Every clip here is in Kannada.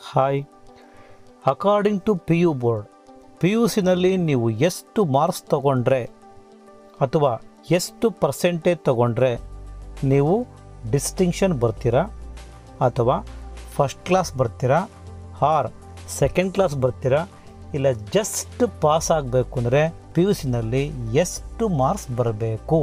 hi according to P U board P U ಸಿನಲ್ಲಿ ನೀವು ಎಷ್ಟು ಮಾರ್ಕ್ಸ್ ತಗೊಂಡ್ರೆ ಅಥವಾ ಎಷ್ಟು ಪರ್ಸೆಂಟೇಜ್ ತಗೊಂಡ್ರೆ ನೀವು ಡಿಸ್ಟಿಂಕ್ಷನ್ ಬರ್ತೀರಾ ಅಥವಾ ಫಸ್ಟ್ ಕ್ಲಾಸ್ ಬರ್ತೀರಾ ಆರ್ ಸೆಕೆಂಡ್ ಕ್ಲಾಸ್ ಬರ್ತೀರಾ ಇಲ್ಲ ಜಸ್ಟ್ ಪಾಸ್ ಆಗಬೇಕು ಅಂದರೆ ಪಿ ಯು ಸಿನಲ್ಲಿ ಎಷ್ಟು ಮಾರ್ಕ್ಸ್ ಬರಬೇಕು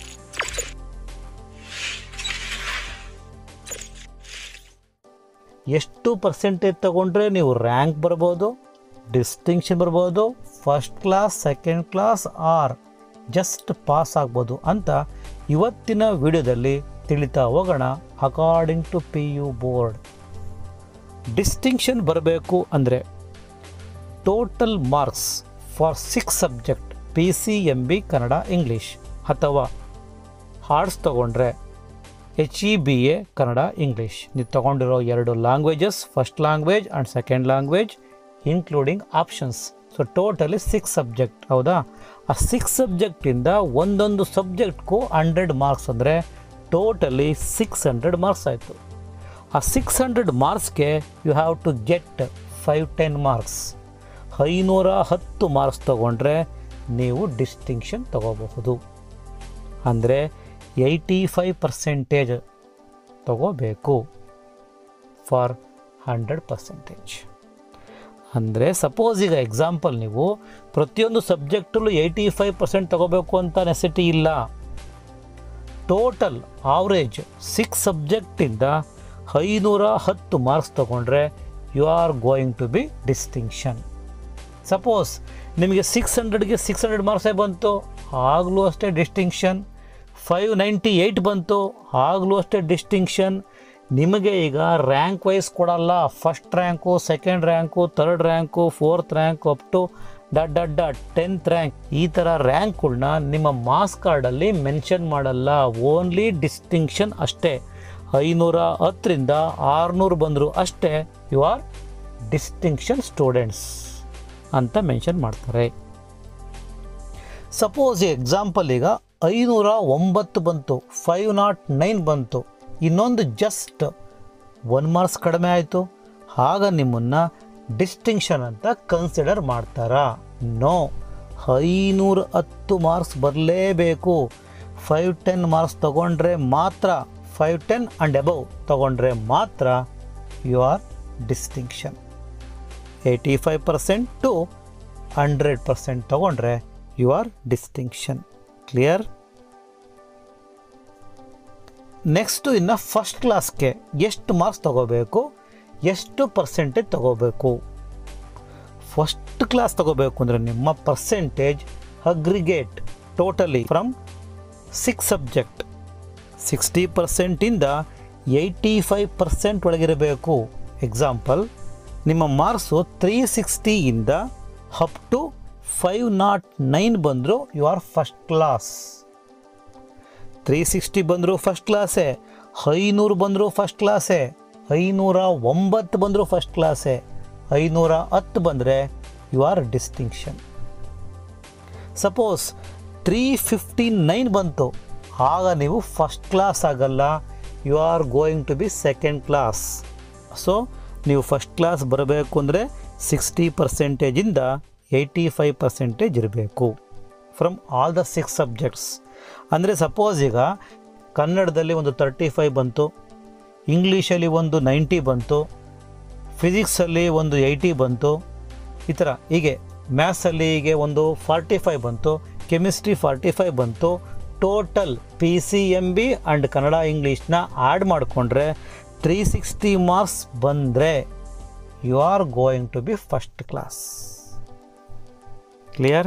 ಎಷ್ಟು ಪರ್ಸೆಂಟೇಜ್ ತಗೊಂಡ್ರೆ ನೀವು ರ್ಯಾಂಕ್ ಬರ್ಬೋದು ಡಿಸ್ಟಿಂಕ್ಷನ್ ಬರ್ಬೋದು first class second class or just pass ಆಗ್ಬೋದು ಅಂತ ಇವತ್ತಿನ ವಿಡಿಯೋದಲ್ಲಿ ತಿಳಿತಾ ಹೋಗೋಣ according to P U board distinction ಬರಬೇಕು ಅಂದರೆ total marks for six subject P C M B Kannada English ಅಥವಾ ಆರ್ಟ್ಸ್ ತಗೊಂಡ್ರೆ H E B A Kannada English ನೀವು ತಗೊಂಡಿರೋ ಎರಡು languages first language and second language including options so totally six subject ಹೌದಾ ಆ ಸಿಕ್ಸ್ ಸಬ್ಜೆಕ್ಟಿಂದ ಒಂದೊಂದು ಸಬ್ಜೆಕ್ಟ್ಗೂ ಹಂಡ್ರೆಡ್ ಮಾರ್ಕ್ಸ್ ಅಂದರೆ ಟೋಟಲಿ ಸಿಕ್ಸ್ ಹಂಡ್ರೆಡ್ ಮಾರ್ಕ್ಸ್ ಆಯಿತು ಆ ಸಿಕ್ಸ್ ಹಂಡ್ರೆಡ್ ಮಾರ್ಕ್ಸ್ಗೆ you have to get five ten marks ಐನೂರ ಹತ್ತು ಮಾರ್ಕ್ಸ್ ತಗೊಂಡ್ರೆ ನೀವು ಡಿಸ್ಟಿಂಕ್ಷನ್ ತಗೋಬಹುದು ಅಂದರೆ ಏಯ್ಟಿ ಫೈವ್ ಪರ್ಸೆಂಟೇಜ್ ತಗೋಬೇಕು ಫಾರ್ ಹಂಡ್ರೆಡ್ ಪರ್ಸೆಂಟೇಜ್ ಅಂದರೆ ಸಪೋಸ್ ಈಗ ಎಕ್ಸಾಂಪಲ್ ನೀವು ಪ್ರತಿಯೊಂದು ಸಬ್ಜೆಕ್ಟಲ್ಲೂ ಏಯ್ಟಿ ಫೈವ್ ಪರ್ಸೆಂಟ್ ತಗೋಬೇಕು ಅಂತ ನೆಸಿಟಿ ಇಲ್ಲ ಟೋಟಲ್ ಆವ್ರೇಜ್ ಸಿಕ್ಸ್ ಸಬ್ಜೆಕ್ಟಿಂದ ಐನೂರ ಹತ್ತು ಮಾರ್ಕ್ಸ್ ತಗೊಂಡ್ರೆ you are going to be distinction suppose ನಿಮಗೆ ಸಿಕ್ಸ್ ಹಂಡ್ರೆಡ್ಗೆ ಸಿಕ್ಸ್ ಹಂಡ್ರೆಡ್ ಮಾರ್ಕ್ಸೇ ಬಂತು ಆಗಲೂ ಅಷ್ಟೇ ಡಿಸ್ಟಿಂಕ್ಷನ್ ಫೈವ್ ನೈಂಟಿ ಏಯ್ಟ್ ಬಂತು ಆಗಲೂ ಅಷ್ಟೇ ಡಿಸ್ಟಿಂಕ್ಷನ್ ನಿಮಗೆ ಈಗ ರ್ಯಾಂಕ್ ವೈಸ್ ಕೊಡಲ್ಲ first rank second rank third rank fourth rank up to ಡಡ್ ಡಡ್ ಡಡ್ ಟೆಂತ್ ರ್ಯಾಂಕ್ ಈ ಥರ ರ್ಯಾಂಕ್ಗಳನ್ನ ನಿಮ್ಮ ಮಾರ್ಕ್ಸ್ ಕಾರ್ಡಲ್ಲಿ ಮೆನ್ಷನ್ ಮಾಡಲ್ಲ ಓನ್ಲಿ ಡಿಸ್ಟಿಂಕ್ಷನ್ ಅಷ್ಟೇ ಐನೂರ ಹತ್ತರಿಂದ ಆರುನೂರು ಬಂದರು ಅಷ್ಟೇ ಯು ಆರ್ ಡಿಸ್ಟಿಂಕ್ಷನ್ ಸ್ಟೂಡೆಂಟ್ಸ್ ಅಂತ ಮೆನ್ಷನ್ ಮಾಡ್ತಾರೆ ಸಪೋಸ್ ಎಕ್ಸಾಂಪಲ್ ಈಗ ಐನೂರ ಒಂಬತ್ತು ಬಂತು ಫೈವ್ ನಾಟ್ ನೈನ್ ಬಂತು ಇನ್ನೊಂದು ಜಸ್ಟ್ ಒನ್ ಮಾರ್ಕ್ಸ್ ಕಡಿಮೆ ಆಯಿತು ಆಗ ನಿಮ್ಮನ್ನು ಡಿಸ್ಟಿಂಕ್ಷನ್ ಅಂತ ಕನ್ಸಿಡರ್ ಮಾಡ್ತಾರಾ ನೋ ಐನೂರ ಹತ್ತು ಮಾರ್ಕ್ಸ್ ಬರಲೇಬೇಕು ಫೈವ್ ಟೆನ್ ಮಾರ್ಕ್ಸ್ ತಗೊಂಡ್ರೆ ಮಾತ್ರ ಫೈವ್ ಟೆನ್ ಆ್ಯಂಡ್ ಅಬವ್ ತಗೊಂಡ್ರೆ ಮಾತ್ರ you are distinction eighty five percent to hundred percent ತಗೊಂಡ್ರೆ you are distinction clear next ಇನ್ನು ಫಸ್ಟ್ ಕ್ಲಾಸ್ಗೆ ಎಷ್ಟು ಮಾರ್ಕ್ಸ್ ತಗೋಬೇಕು ಎಷ್ಟು ಪರ್ಸೆಂಟೇಜ್ ತಗೋಬೇಕು ಫಸ್ಟ್ ಕ್ಲಾಸ್ ತಗೋಬೇಕು ಅಂದರೆ ನಿಮ್ಮ percentage aggregate totally from six subject sixty ಪರ್ಸೆಂಟಿಂದ ಏಯ್ಟಿ ಫೈವ್ ಪರ್ಸೆಂಟ್ ಒಳಗಿರಬೇಕು ಎಕ್ಸಾಂಪಲ್ ನಿಮ್ಮ ಮಾರ್ಕ್ಸು ತ್ರೀ ಸಿಕ್ಸ್ಟಿಯಿಂದ up to five not nine ಬಂದರೂ you are first class three sixty ಬಂದರೂ ಫಸ್ಟ್ ಕ್ಲಾಸೇ ಐನೂರು ಬಂದರೂ ಫಸ್ಟ್ ಕ್ಲಾಸೇ ಐನೂರ ಒಂಬತ್ತು ಬಂದರೂ ಫಸ್ಟ್ ಕ್ಲಾಸೇ ಐನೂರ ಹತ್ತು ಬಂದರೆ you are distinction suppose three fifty nine ಬಂತು ಆಗ ನೀವು ಫಸ್ಟ್ ಕ್ಲಾಸ್ ಆಗಲ್ಲ you are going to be second class so ನೀವು ಫಸ್ಟ್ ಕ್ಲಾಸ್ ಬರಬೇಕು ಅಂದರೆ ಸಿಕ್ಸ್ಟಿ ಪರ್ಸೆಂಟೇಜಿಂದ ಏಯ್ಟಿ ಫೈವ್ ಪರ್ಸೆಂಟೇಜ್ ಇರಬೇಕು from all the six subjects ಅಂದರೆ ಸಪೋಸ್ ಈಗ ಕನ್ನಡದಲ್ಲಿ ಒಂದು ತರ್ಟಿ ಫೈವ್ ಬಂತು ಇಂಗ್ಲೀಷಲ್ಲಿ ಒಂದು ನೈಂಟಿ ಬಂತು ಫಿಸಿಕ್ಸಲ್ಲಿ ಒಂದು ಏಯ್ಟಿ ಬಂತು ಈ ಥರ ಹೀಗೆ ಮ್ಯಾಥ್ಸಲ್ಲಿ ಹೀಗೆ ಒಂದು ಫಾರ್ಟಿ ಫೈವ್ ಬಂತು ಕೆಮಿಸ್ಟ್ರಿ ಫಾರ್ಟಿ ಫೈವ್ ಬಂತು total P C M B and Kannada ಇಂಗ್ಲೀಷ್ನ ಆ್ಯಡ್ ಮಾಡಿಕೊಂಡ್ರೆ ತ್ರೀ ಸಿಕ್ಸ್ಟಿ ಮಾರ್ಕ್ಸ್ ಬಂದರೆ you are going to be first class clear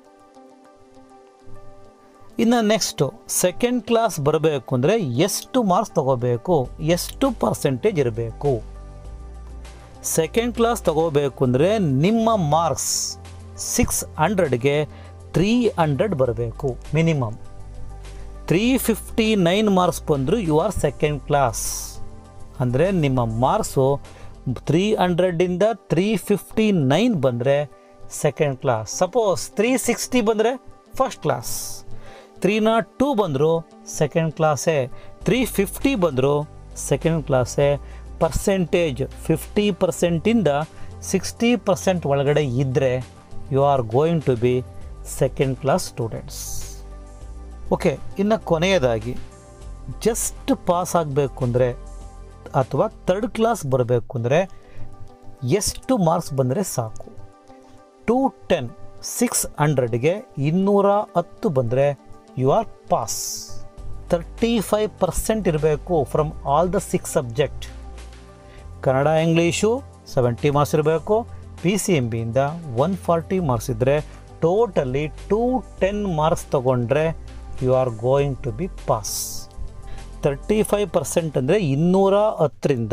ಇನ್ನು ನೆಕ್ಸ್ಟು ಸೆಕೆಂಡ್ ಕ್ಲಾಸ್ ಬರಬೇಕು ಅಂದರೆ ಎಷ್ಟು ಮಾರ್ಕ್ಸ್ ತಗೋಬೇಕು ಎಷ್ಟು ಪರ್ಸೆಂಟೇಜ್ ಇರಬೇಕು ಸೆಕೆಂಡ್ ಕ್ಲಾಸ್ ತಗೋಬೇಕು ಅಂದರೆ ನಿಮ್ಮ ಮಾರ್ಕ್ಸ್ ಸಿಕ್ಸ್ ಹಂಡ್ರೆಡ್ಗೆ ತ್ರೀ ಹಂಡ್ರೆಡ್ ಬರಬೇಕು minimum three fifty nine marks ಬಂದರೂ ಯು ಆರ್ ಸೆಕೆಂಡ್ ಕ್ಲಾಸ್ ಅಂದರೆ ನಿಮ್ಮ ಮಾರ್ಕ್ಸು ತ್ರೀ ಹಂಡ್ರೆಡಿಂದ ತ್ರೀ ಫಿಫ್ಟಿ ನೈನ್ ಬಂದರೆ second class suppose three sixty ಬಂದರೆ first class three not two ಬಂದರು ಸೆಕೆಂಡ್ ಕ್ಲಾಸೇ ತ್ರೀ ಫಿಫ್ಟಿ ಬಂದರು ಸೆಕೆಂಡ್ ಕ್ಲಾಸೇ ಪರ್ಸೆಂಟೇಜ್ ಫಿಫ್ಟಿ ಪರ್ಸೆಂಟಿಂದ ಸಿಕ್ಸ್ಟಿ ಪರ್ಸೆಂಟ್ ಒಳಗಡೆ ಇದ್ದರೆ you are going to be second class students okay ಇನ್ನು ಕೊನೆಯದಾಗಿ ಜಸ್ಟ್ ಪಾಸ್ ಆಗಬೇಕು ಅಂದರೆ ಅಥವಾ ತರ್ಡ್ ಕ್ಲಾಸ್ ಬರಬೇಕು ಅಂದರೆ ಎಷ್ಟು ಮಾರ್ಕ್ಸ್ ಬಂದರೆ ಸಾಕು ಟು ಟೆನ್ ಸಿಕ್ಸ್ ಹಂಡ್ರೆಡ್ಗೆ ಇನ್ನೂರ ಹತ್ತು ಬಂದರೆ you are pass thirty five percent ಇರಬೇಕು from all the six subject Kannada English seventy marks ಇರಬೇಕು ಪಿ ಸಿ ಎಮ್ ಬಿಯಿಂದ ಒನ್ ಫಾರ್ಟಿ ಮಾರ್ಕ್ಸ್ ಇದ್ದರೆ ಟೋಟಲಿ ಟೂ ಟೆನ್ ಮಾರ್ಕ್ಸ್ ತೊಗೊಂಡ್ರೆ you are going to be pass thirty five percent ಅಂದರೆ ಇನ್ನೂರ ಹತ್ತರಿಂದ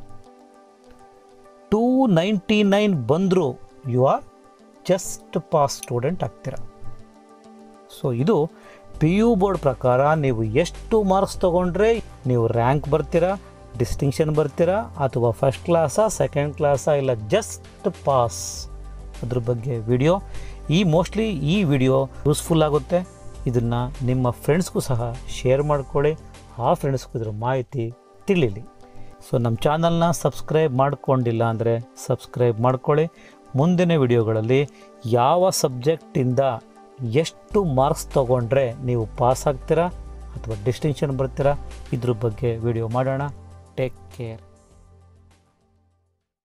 ಟೂ ನೈಂಟಿ ನೈನ್ ಬಂದರೂ you are just pass student ಆಗ್ತೀರ ಸೊ ಇದು ಪಿ ಯು ಬೋರ್ಡ್ ಪ್ರಕಾರ ನೀವು ಎಷ್ಟು ಮಾರ್ಕ್ಸ್ ತೊಗೊಂಡ್ರೆ ನೀವು ರ್ಯಾಂಕ್ ಬರ್ತೀರಾ ಡಿಸ್ಟಿಂಕ್ಷನ್ ಬರ್ತೀರಾ ಅಥವಾ ಫಸ್ಟ್ ಕ್ಲಾಸಾ ಸೆಕೆಂಡ್ ಕ್ಲಾಸಾ ಇಲ್ಲ ಜಸ್ಟ್ ಪಾಸ್ ಅದ್ರ ಬಗ್ಗೆ ವಿಡಿಯೋ ಈ ಮೋಸ್ಟ್ಲಿ ಈ ವಿಡಿಯೋ ಯೂಸ್ಫುಲ್ ಆಗುತ್ತೆ ಇದನ್ನು ನಿಮ್ಮ ಫ್ರೆಂಡ್ಸ್ಗೂ ಸಹ ಶೇರ್ ಮಾಡ್ಕೊಳ್ಳಿ ಆ ಫ್ರೆಂಡ್ಸ್ಗೂ ಇದ್ರ ಮಾಹಿತಿ ತಿಳಿಲಿ ಸೊ ನಮ್ಮ ಚಾನಲ್ನ ಸಬ್ಸ್ಕ್ರೈಬ್ ಮಾಡ್ಕೊಂಡಿಲ್ಲ ಅಂದರೆ ಸಬ್ಸ್ಕ್ರೈಬ್ ಮಾಡ್ಕೊಳ್ಳಿ ಮುಂದಿನ ವಿಡಿಯೋಗಳಲ್ಲಿ ಯಾವ ಸಬ್ಜೆಕ್ಟಿಂದ ಎಷ್ಟು ಮಾರ್ಕ್ಸ್ ತೊಗೊಂಡ್ರೆ ನೀವು ಪಾಸ್ ಆಗ್ತೀರಾ ಅಥವಾ ಡಿಸ್ಟಿಂಕ್ಷನ್ ಬರ್ತೀರಾ ಇದ್ರ ಬಗ್ಗೆ ವಿಡಿಯೋ ಮಾಡೋಣ ಟೇಕ್ ಕೇರ್